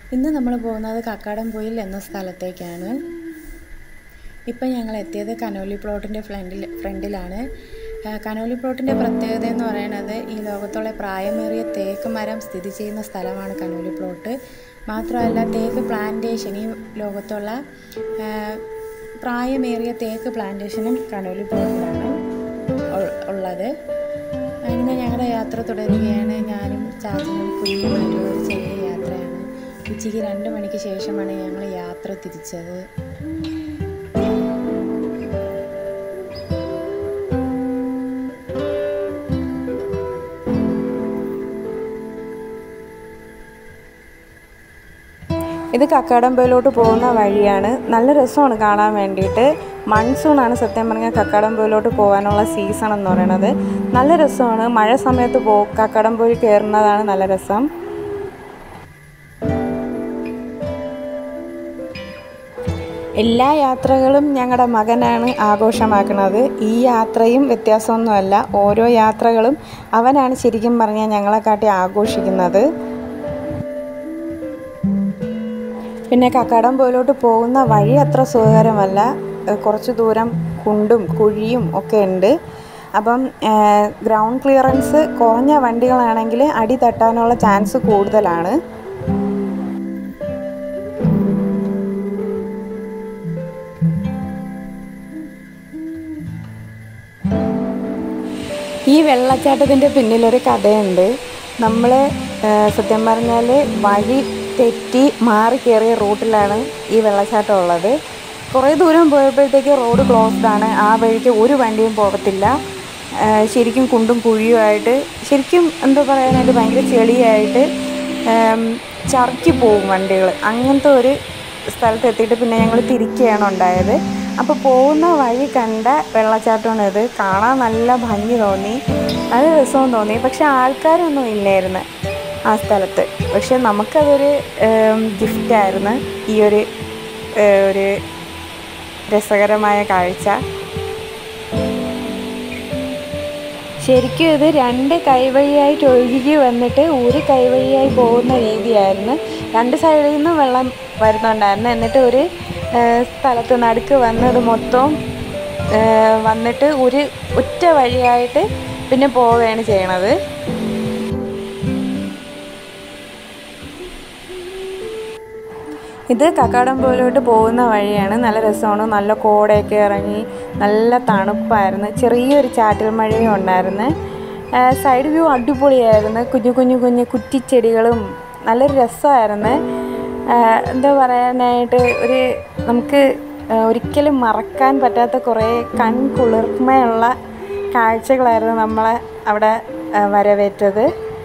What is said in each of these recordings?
ഇന്ന് നമ്മൾ പോകുന്നത് കക്കാടംപൊയിൽ എന്ന സ്ഥലത്തേക്കാണ് ഇപ്പം ഞങ്ങൾ എത്തിയത് കനോലി പ്ലോട്ടിൻ്റെ ഫ്രണ്ടിൽ ഫ്രണ്ടിലാണ് ആ, കനോലി പ്ലോട്ടിൻ്റെ പ്രത്യേകത എന്ന് പറയുന്നത് ഈ ലോകത്തുള്ള പ്രായമേറിയ തേക്ക് മരം സ്ഥിതി ചെയ്യുന്ന സ്ഥലമാണ് കനോലി പ്ലോട്ട് മാത്രമല്ല തേക്ക് പ്ലാന്റേഷൻ ഈ ലോകത്തുള്ള ആ, പ്രായമേറിയ തേക്ക് പ്ലാന്റേഷനും കനോലി പ്ലോട്ടിലാണ് ഉൾ- ഉള്ളത് അങ്ങനെ ഞങ്ങളുടെ യാത്ര തുടരുകയാണ് ഞാനും ചാച്ചനും കുഞ്ഞുമായിട്ടും ഒരു ചെറിയ യാത്രയാണ് ഉച്ചയ്ക്ക് രണ്ട് മണിക്ക് ശേഷമാണ് ഞങ്ങൾ യാത്ര തിരിച്ചത് ഇത് കക്കാടംപൊയിലോട്ട് പോകുന്ന വഴിയാണ് നല്ല രസമാണ് കാണാൻ വേണ്ടിയിട്ട് മൺസൂൺ ആണ് സത്യം പറഞ്ഞാൽ കക്കാടംപൊയിലോട്ട് പോകാനുള്ള സീസൺ എന്ന് പറയുന്നത് നല്ല രസമാണ് മഴ സമയത്ത് പോ കക്കാടംപൊയിൽ കയറുന്നതാണ് നല്ല രസം എല്ലാ യാത്രകളും ഞങ്ങളുടെ മകനാണ് ആഘോഷമാക്കുന്നത് ഈ യാത്രയും വ്യത്യാസമൊന്നുമല്ല ഓരോ യാത്രകളും അവനാണ് ശരിക്കും പറഞ്ഞാൽ ഞങ്ങളെക്കാട്ടി ആഘോഷിക്കുന്നത് പിന്നെ കക്കാടംപൊയിലോട്ട് പോകുന്ന വഴി അത്ര സുഖകരമല്ല ഏഹ് കുറച്ച് ദൂരം കുണ്ടും കുഴിയും ഒക്കെ ഉണ്ട് അപ്പം ഗ്രൗണ്ട് ക്ലിയറൻസ് കുറഞ്ഞ വണ്ടികളാണെങ്കിൽ അടി തട്ടാനുള്ള ചാൻസ് കൂടുതലാണ് ഈ വെള്ളച്ചാട്ടത്തിൻ്റെ പിന്നിലൊരു കഥയുണ്ട് നമ്മൾ സത്യം പറഞ്ഞാൽ വഴി തെറ്റി മാറി കയറിയ റൂട്ടിലാണ് ഈ വെള്ളച്ചാട്ടം ഉള്ളത് കുറേ ദൂരം പോയപ്പോഴത്തേക്ക് റോഡ് ക്ലോസ്ഡ് ആണ് ആ വഴിക്ക് ഒരു വണ്ടിയും പോകത്തില്ല ആ, ശരിക്കും കുണ്ടും കുഴിയുമായിട്ട് ശരിക്കും എന്താ പറയാനായിട്ട് ഭയങ്കര ചെളിയായിട്ട് ആം, ചറുക്കി പോവും വണ്ടികൾ അങ്ങനത്തെ ഒരു സ്ഥലത്ത് എത്തിയിട്ട് പിന്നെ ഞങ്ങൾ തിരിക്കുകയാണ് ഉണ്ടായത് അപ്പോൾ പോകുന്ന വഴി കണ്ട വെള്ളച്ചാട്ടമാണ് ഇത് കാണാൻ നല്ല ഭംഗി തോന്നി നല്ല രസവും തോന്നി പക്ഷെ ആൾക്കാരൊന്നും ഇല്ലായിരുന്നു ആ സ്ഥലത്ത് പക്ഷെ നമുക്കതൊരു ഗിഫ്റ്റായിരുന്നു ഈ ഒരു ഏഹ്, ഒരു രസകരമായ കാഴ്ച ശരിക്കും ഇത് രണ്ട് കൈവഴിയായിട്ട് ഒഴുകി വന്നിട്ട് ഒരു കൈവഴിയായി പോകുന്ന രീതിയായിരുന്നു രണ്ട് സൈഡിൽ നിന്നും വെള്ളം വരുന്നുണ്ടായിരുന്നു എന്നിട്ട് ഒരു ഏഹ്, സ്ഥലത്ത് നടുക്ക് വന്നത് മൊത്തം ഏഹ്, വന്നിട്ട് ഒരു ഒറ്റ വഴിയായിട്ട് പിന്നെ പോവുകയാണ് ചെയ്യണത് ഇത് കക്കാടംപോയിലോട്ട് പോകുന്ന വഴിയാണ് നല്ല രസമാണ് നല്ല കോടയൊക്കെ ഇറങ്ങി നല്ല തണുപ്പായിരുന്നു ചെറിയൊരു ചാറ്റൽ മഴയും ഉണ്ടായിരുന്നു സൈഡ് വ്യൂ അടിപൊളിയായിരുന്നു കുഞ്ഞു കുഞ്ഞു കുഞ്ഞു കുറ്റിച്ചെടികളും നല്ലൊരു രസമായിരുന്നു എന്താ പറയാനായിട്ട് ഒരു നമുക്ക് ആ, ഒരിക്കലും മറക്കാൻ പറ്റാത്ത കുറേ കൺകുളിർമയുള്ള കാഴ്ചകളായിരുന്നു നമ്മളെ അവിടെ ആ, വരവേറ്റത്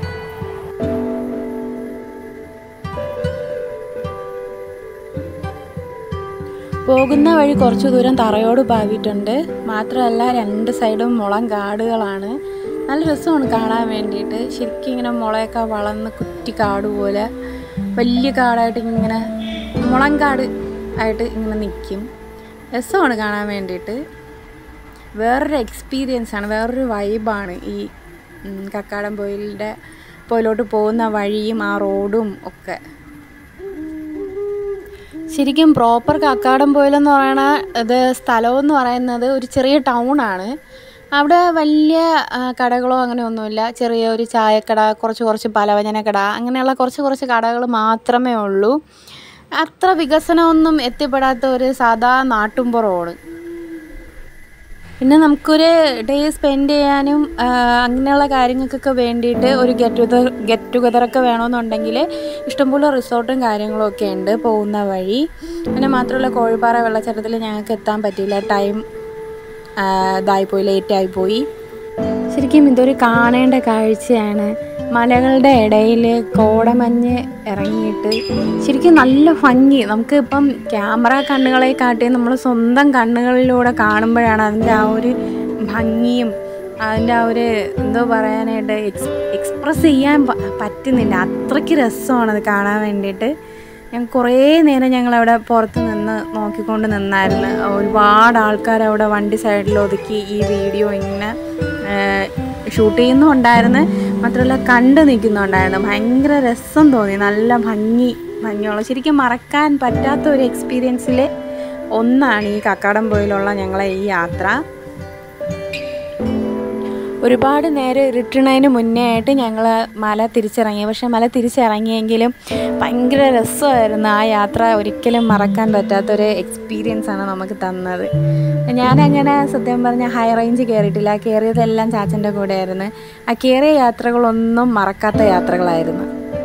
പോകുന്ന വഴി കുറച്ച് ദൂരം തറയോട് പാവിയിട്ടുണ്ട് മാത്രമല്ല രണ്ട് സൈഡും മുളം കാടുകളാണ് നല്ല രസമാണ് കാണാൻ വേണ്ടിയിട്ട് ശരിക്കും ഇങ്ങനെ മുളയൊക്കെ വളർന്ന് കുറ്റി കാട് പോലെ വലിയ കാടായിട്ട് ഇങ്ങനെ മുളം കാട് ആയിട്ട് ഇങ്ങനെ നിൽക്കും രസമാണ് കാണാൻ വേണ്ടിയിട്ട് വേറൊരു എക്സ്പീരിയൻസ് ആണ് വേറൊരു വൈബാണ് ഈ ഉം, കക്കാടം പൊയിലിൻ്റെ പൊയിലോട്ട് പോകുന്ന വഴിയും ആ റോഡും ഒക്കെ ശരിക്കും പ്രോപ്പർ കക്കാടംപോയിലെന്ന് പറയണ ഇത് സ്ഥലമെന്ന് പറയുന്നത് ഒരു ചെറിയ ടൗൺ ആണ് അവിടെ വലിയ ആ, കടകളോ അങ്ങനെ ഒന്നുമില്ല ചെറിയ ഒരു ചായക്കട കുറച്ച് കുറച്ച് പലവ്യഞ്ജന കട അങ്ങനെയുള്ള കുറച്ച് കുറച്ച് കടകൾ മാത്രമേ ഉള്ളൂ അത്ര വികസനമൊന്നും എത്തിപ്പെടാത്ത ഒരു സാധാ നാട്ടുംപുറമാണ് പിന്നെ നമുക്കൊരു ഡേ സ്പെൻഡ് ചെയ്യാനും ആ, അങ്ങനെയുള്ള കാര്യങ്ങൾക്കൊക്കെ വേണ്ടിയിട്ട് ഒരു ഗെറ്റ് ടുഗദർ ഗെറ്റ് ടുഗദറൊക്കെ വേണമെന്നുണ്ടെങ്കിൽ ഇഷ്ടംപോലെ റിസോർട്ടും കാര്യങ്ങളും ഒക്കെ ഉണ്ട് പോകുന്ന വഴി പിന്നെ മാത്രമല്ല കോഴിപ്പാറ വെള്ളച്ചാട്ടത്തിൽ ഞങ്ങൾക്ക് എത്താൻ പറ്റിയില്ല ടൈം ഇതായിപ്പോയി ലേറ്റായിപ്പോയി ശരിക്കും ഇതൊരു കാണേണ്ട കാഴ്ചയാണ് മലകളുടെ ഇടയിൽ കോടമഞ്ഞ് ഇറങ്ങിയിട്ട് ശരിക്കും നല്ല ഭംഗി നമുക്ക് ഇപ്പം ക്യാമറ കണ്ണുകളെ കാട്ടി നമ്മൾ സ്വന്തം കണ്ണുകളിലൂടെ കാണുമ്പോഴാണ് അതിൻ്റെ ആ ഒരു ഭംഗിയും അതിൻ്റെ ആ ഒരു എന്തോ പറയാനായിട്ട് എക്സ് എക്സ്പ്രസ് ചെയ്യാൻ പ- പറ്റുന്നില്ല അത്രയ്ക്ക് രസമാണ് അത് കാണാൻ വേണ്ടിയിട്ട് ഞാൻ കുറേ നേരം ഞങ്ങളവിടെ പുറത്ത് നിന്ന് നോക്കിക്കൊണ്ട് നിന്നായിരുന്നു ഒരുപാട് ആൾക്കാർ അവിടെ വണ്ടി സൈഡിൽ ഒതുക്കി ഈ വീഡിയോ ഇങ്ങനെ ഷൂട്ട് ചെയ്യുന്നുണ്ടായിരുന്നു മാത്രമല്ല കണ്ടു നിൽക്കുന്നുണ്ടായിരുന്നു ഭയങ്കര രസം തോന്നി നല്ല ഭംഗി ഭംഗിയുള്ള ശരിക്കും മറക്കാൻ പറ്റാത്ത ഒരു എക്സ്പീരിയൻസിൽ ഒന്നാണ് ഈ കക്കാടംപൊയിലുള്ള ഞങ്ങളെ ഈ യാത്ര ഒരുപാട് നേരം ഇരുട്ടണതിന് മുന്നേ ആയിട്ട് ഞങ്ങൾ മല തിരിച്ചിറങ്ങി പക്ഷെ മല തിരിച്ചിറങ്ങിയെങ്കിലും ഭയങ്കര രസമായിരുന്നു ആ യാത്ര ഒരിക്കലും മറക്കാൻ പറ്റാത്തൊരു എക്സ്പീരിയൻസ് ആണ് നമുക്ക് തന്നത് ഞാനങ്ങനെ സത്യം പറഞ്ഞാൽ ഹൈ റേഞ്ച് കയറിയിട്ടില്ല കയറിയതെല്ലാം ചാച്ചൻ്റെ കൂടെയായിരുന്നു ആ കയറിയ യാത്രകളൊന്നും മറക്കാത്ത യാത്രകളായിരുന്നു